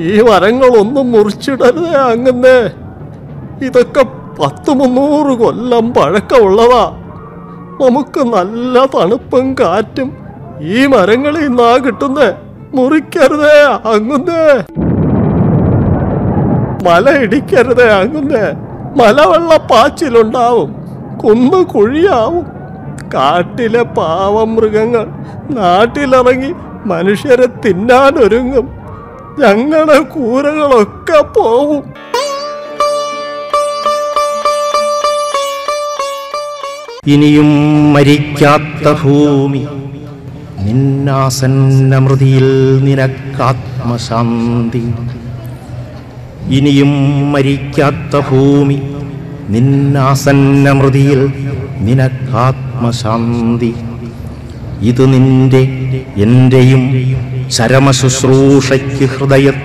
ഈ മരങ്ങളൊന്നും മുറിച്ചിടരുതേ അങ്ങന്നേ ഇതൊക്കെ പത്ത് മുന്നൂറ് കൊല്ലം പഴക്കമുള്ളതാ നമുക്ക് നല്ല തണുപ്പും കാറ്റും ഈ മരങ്ങളിൽ നിന്നാ കിട്ടുന്നേ മുറിക്കരുതേ അങ്ങുന്നേ മല ഇടിക്കരുതേ അങ്ങുന്നേ മലവെള്ളപ്പാച്ചിലുണ്ടാവും കുന്നു കുഴിയാവും കാട്ടിലെ പാവം മൃഗങ്ങൾ നാട്ടിലിറങ്ങി മനുഷ്യരെ തിന്നാനൊരുങ്ങും ഞങ്ങളുടെ കൂരകളൊക്കെ പോവും ഇനിയും മരിക്കാത്ത ഭൂമി നിന്നാസന്നമൃതിയിൽ നിനക്കാത്മശാന്തി ഇനിയും മരിക്കാത്ത ഭൂമി നിന്നാസന്നമൃതിയിൽ നിനക്കാത്മശാന്തി ഇത് നിന്റെ എൻ്റെയും ചരമശുശ്രൂഷയ്ക്ക് ഹൃദയ